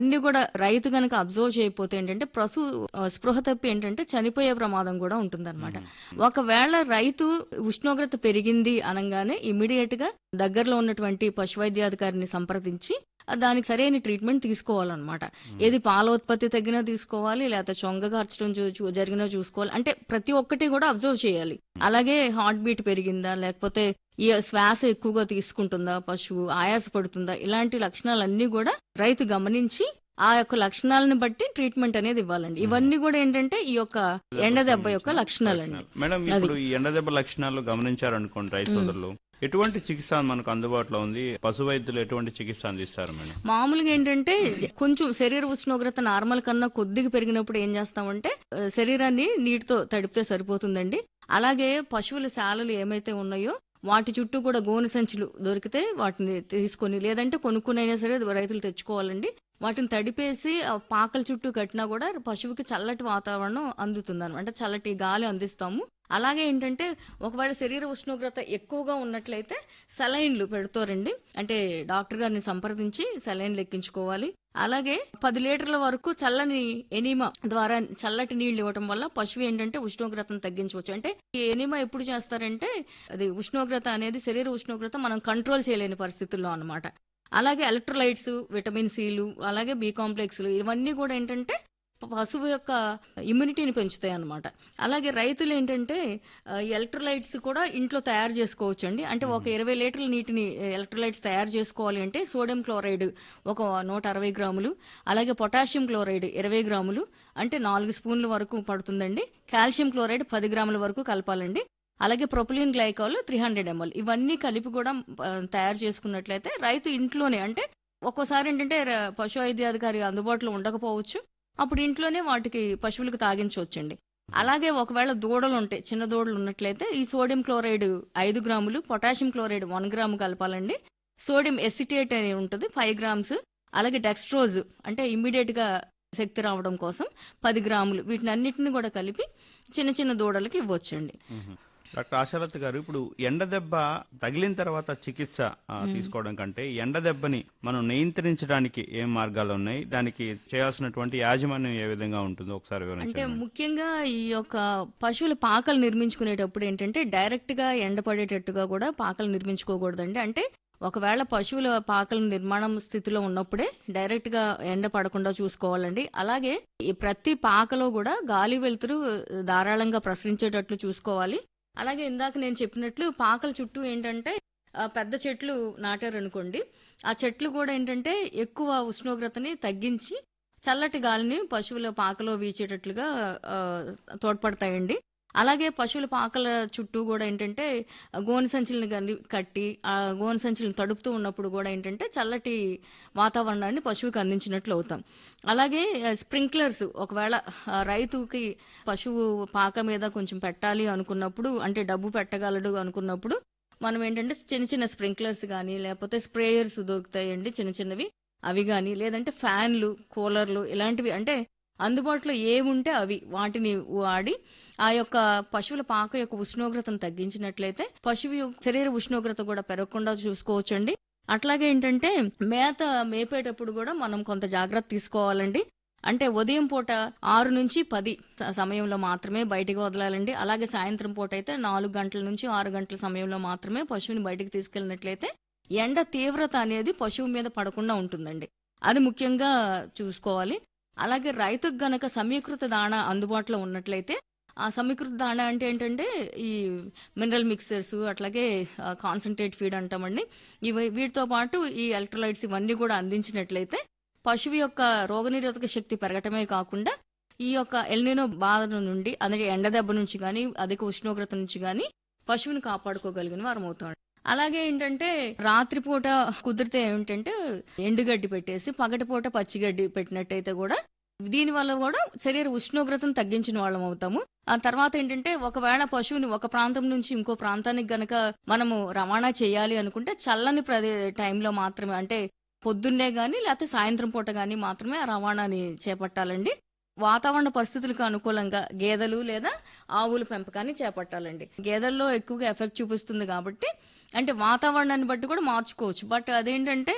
అన్ని కూడా రైతు గనక అబ్జర్వ్ చేయకపోతే ఏంటంటే ప్రసు ఆ, స్పృహ తప్పి ఏంటంటే చనిపోయే ప్రమాదం కూడా ఉంటుందన్నమాట ఒకవేళ రైతు ఉష్ణోగ్రత పెరిగింది అనగానే ఇమీడియట్ గా దగ్గరలో ఉన్నటువంటి పశు వైద్యాధికారిని సంప్రదించి ఆ, దానికి సరైన ట్రీట్మెంట్ తీసుకోవాలన్నమాట ఏది పాల ఉత్పత్తి తగ్గినా తీసుకోవాలి లేకపోతే చొంగ కార్చడం చూ- చూ- జరిగినా చూసుకోవాలి అంటే ప్రతి ఒక్కటి కూడా అబ్జర్వ్ చేయాలి అలాగే హార్ట్ బీట్ పెరిగిందా లేకపోతే ఈ శ్వాస ఎక్కువగా తీసుకుంటుందా పశువు ఆయాస పడుతుందా ఇలాంటి లక్షణాలన్నీ కూడా రైతు గమనించి ఆ యొక్క లక్షణాలను బట్టి ట్రీట్మెంట్ అనేది ఇవ్వాలండి ఇవన్నీ కూడా ఏంటంటే ఈ యొక్క ఎండ దెబ్బ యొక్క లక్షణాలండి మేడం ఇప్పుడు ఈ ఎండ దెబ్బ లక్షణాలు గమనించారనుకోండి రైతు సోదరులు ఎటువంటి చికిత్స మనకు అందుబాటులో ఉంది పశు వైద్యులు ఎటువంటి చికిత్స అందిస్తారు మేడం మామూలుగా ఏంటంటే జ- కొంచెం శరీర ఉష్ణోగ్రత నార్మల్ కన్నా కొద్దిగా పెరిగినప్పుడు ఏం చేస్తామంటే ఆ, శరీరాన్ని నీటితో తడిపితే సరిపోతుందండి అలాగే పశువుల శాలలు ఏమైతే ఉన్నాయో వాటి చుట్టూ కూడా గోను సంచులు దొరికితే వాటిని తీసుకొని లేదంటే కొనుక్కునైనా సరే రైతులు తెచ్చుకోవాలండి వాటిని తడిపేసి ఆ పాకల చుట్టూ కట్టినా కూడా పశువుకి చల్లటి వాతావరణం అందుతుంది అంటే చల్లటి గాలి అందిస్తాము అలాగే ఏంటంటే ఒకవేళ శరీర ఉష్ణోగ్రత ఎక్కువగా ఉన్నట్లయితే సెలైన్లు పెడతారండి అంటే డాక్టర్ గారిని సంప్రదించి సెలైన్లు ఎక్కించుకోవాలి అలాగే పది లీటర్ల వరకు చల్లని ఎనిమా ద్వారా చల్లటి నీళ్లు ఇవ్వటం వల్ల పశువు ఏంటంటే ఉష్ణోగ్రతను తగ్గించవచ్చు అంటే ఈ ఎనిమా ఎప్పుడు చేస్తారంటే అది ఉష్ణోగ్రత అనేది శరీర ఉష్ణోగ్రత మనం కంట్రోల్ చేయలేని పరిస్థితుల్లో అన్నమాట అలాగే ఎలక్ట్రోలైట్స్ విటమిన్ సిలు అలాగే బి కాంప్లెక్స్లు ఇవన్నీ కూడా ఏంటంటే పశువు యొక్క ఇమ్యూనిటీని పెంచుతాయి అన్నమాట అలాగే రైతులు ఏంటంటే ఆ, ఎలక్ట్రోలైట్స్ కూడా ఇంట్లో తయారు చేసుకోవచ్చు అండి అంటే ఒక ఇరవై లీటర్ల నీటిని ఎలక్ట్రోలైట్స్ తయారు చేసుకోవాలి అంటే సోడియం క్లోరైడ్ ఒక నూట అరవై గ్రాములు అలాగే పొటాషియం క్లోరైడ్ ఇరవై గ్రాములు అంటే నాలుగు స్పూన్ల వరకు పడుతుందండి కాల్షియం క్లోరైడ్ పది గ్రాముల వరకు కలపాలండి అలాగే propylene glycol three hundred ML ఇవన్నీ కలిపి కూడా ఆ, తయారు చేసుకున్నట్లయితే రైతు ఇంట్లోనే అంటే ఒక్కోసారి ఏంటంటే ర- పశు వైద్యాధికారి అందుబాటులో ఉండకపోవచ్చు అప్పుడు ఇంట్లోనే వాటికి పశువులకు తాగించవచ్చండి అలాగే ఒకవేళ దూడలు ఉంటాయి చిన్న దూడలు ఉన్నట్లయితే ఈ సోడియం క్లోరైడ్ ఐదు గ్రాములు పొటాషియం క్లోరైడ్ వన్ గ్రాము కలపాలండి సోడియం ఎసిటేట్ అని ఉంటుంది ఫైవ్ గ్రామ్స్ అలాగే డెక్స్ట్రోజ్ అంటే ఇమ్మీడియట్ గా శక్తి రావడం కోసం పది గ్రాములు వీటిని అన్నిటిని కూడా కలిపి చిన్న చిన్న దూడలకి ఇవ్వచ్చండి డాక్టర్ ఆశాలత గారు ఇప్పుడు ఎండ దెబ్బ తగిలిన తర్వాత చికిత్స ఆ, తీసుకోవడం కంటే ఎండ దెబ్బని మనం నియంత్రించడానికి ఏం మార్గాలు ఉన్నాయి దానికి చేయాల్సినటువంటి యాజమాన్యం ఏ విధంగా ఉంటుందో ఒకసారి అంటే వివరించండి ముఖ్యంగా ఈ యొక్క పశువుల పాకలు నిర్మించుకునేటప్పుడు ఏంటంటే డైరెక్ట్ గా ఎండపడేటట్టుగా కూడా పాకలు నిర్మించుకోకూడదండి అంటే ఒకవేళ పశువుల పాకల నిర్మాణం స్థితిలో ఉన్నప్పుడే డైరెక్ట్ గా ఎండ పడకుండా చూసుకోవాలండి అలాగే ఈ ప్రతి పాకలో కూడా గాలి వెలుతురు ధారాళంగా ప్రసరించేటట్లు చూసుకోవాలి అలాగే ఇందాక నేను చెప్పినట్లు పాకల చుట్టూ ఏంటంటే ఆ, పెద్ద చెట్లు నాటారనుకోండి ఆ చెట్లు కూడా ఏంటంటే ఎక్కువ ఉష్ణోగ్రతని తగ్గించి చల్లటి గాలిని పశువుల పాకలో వీచేటట్లుగా ఆ, తోడ్పడతాయండి అలాగే పశువుల పాకల చుట్టూ కూడా ఏంటంటే గోను సంచులను గని కట్టి ఆ గోను సంచులను తడుపుతూ ఉన్నప్పుడు కూడా ఏంటంటే చల్లటి వాతావరణాన్ని పశువుకి అందించినట్లు అవుతాం అలాగే స్ప్రింక్లర్స్ ఒకవేళ ఆ, రైతుకి పశువు పాక మీద కొంచెం పెట్టాలి అనుకున్నప్పుడు అంటే డబ్బు పెట్టగలడు అనుకున్నప్పుడు మనం ఏంటంటే చిన్న చిన్న స్ప్రింక్లర్స్ కానీ లేకపోతే స్ప్రేయర్స్ దొరుకుతాయండి చిన్న చిన్నవి అవి కానీ లేదంటే ఫ్యాన్లు కూలర్లు ఇలాంటివి అంటే అందుబాటులో ఏముంటే అవి వాటిని వాడి ఆ యొక్క పశువుల పాక యొక్క ఉష్ణోగ్రతను తగ్గించినట్లయితే పశువు యొక్క శరీర ఉష్ణోగ్రత కూడా పెరగకుండా చూసుకోవచ్చండి అట్లాగే ఏంటంటే మేత మేపేటప్పుడు కూడా మనం కొంత జాగ్రత్త తీసుకోవాలండి అంటే ఉదయం పూట ఆరు నుంచి పది స- సమయంలో మాత్రమే బయటికి వదలాలండి అలాగే సాయంత్రం పూట అయితే నాలుగు గంటల నుంచి ఆరు గంటల సమయంలో మాత్రమే పశువుని బయటికి తీసుకెళ్ళినట్లయితే ఎండ తీవ్రత అనేది పశువు మీద పడకుండా ఉంటుందండి అది ముఖ్యంగా చూసుకోవాలి అలాగే రైతుకు గనక సమీకృత దాణా అందుబాటులో ఉన్నట్లయితే ఆ సమీకృత దాణా అంటే ఏంటంటే ఈ మినరల్ మిక్సర్స్ అట్లాగే కాన్సన్ట్రేట్ ఫీడ్ అంటామండి ఇవి వీటితో పాటు ఈ ఎలక్ట్రోలైట్స్ ఇవన్నీ కూడా అందించినట్లయితే పశువు యొక్క రోగనిరోధక శక్తి పెరగటమే కాకుండా ఈ యొక్క ఎల్నినో బాధ నుండి అలాగే ఎండ దెబ్బ నుంచి కానీ అధిక ఉష్ణోగ్రత నుంచి కానీ పశువుని కాపాడుకోగలిగిన వారం అవుతాడు అలాగే ఏంటంటే రాత్రిపూట కుదిరితే ఏమిటంటే ఎండుగడ్డి పెట్టేసి పగటిపూట పచ్చిగడ్డి పెట్టినట్టయితే కూడా దీని వల్ల కూడా శరీర ఉష్ణోగ్రతను తగ్గించిన వాళ్ళం అవుతాము ఆ తర్వాత ఏంటంటే ఒకవేళ పశువుని ఒక ప్రాంతం నుంచి ఇంకో ప్రాంతానికి గనక మనము రవాణా చేయాలి అనుకుంటే చల్లని ప్రదే టైంలో మాత్రమే అంటే పొద్దున్నే గాని లేకపోతే సాయంత్రం పూట గాని మాత్రమే ఆ రవాణాని చేపట్టాలండి వాతావరణ పరిస్థితులకు అనుకూలంగా గేదెలు లేదా ఆవుల పెంపకాన్ని చేపట్టాలండి గేదెల్లో ఎక్కువగా ఎఫెక్ట్ చూపిస్తుంది కాబట్టి అంటే వాతావరణాన్ని బట్టి కూడా మార్చుకోవచ్చు బట్ అదేంటంటే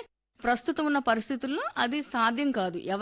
ప్రస్తుతం ఉన్న పరిస్థితుల్లో అది సాధ్యం కాదు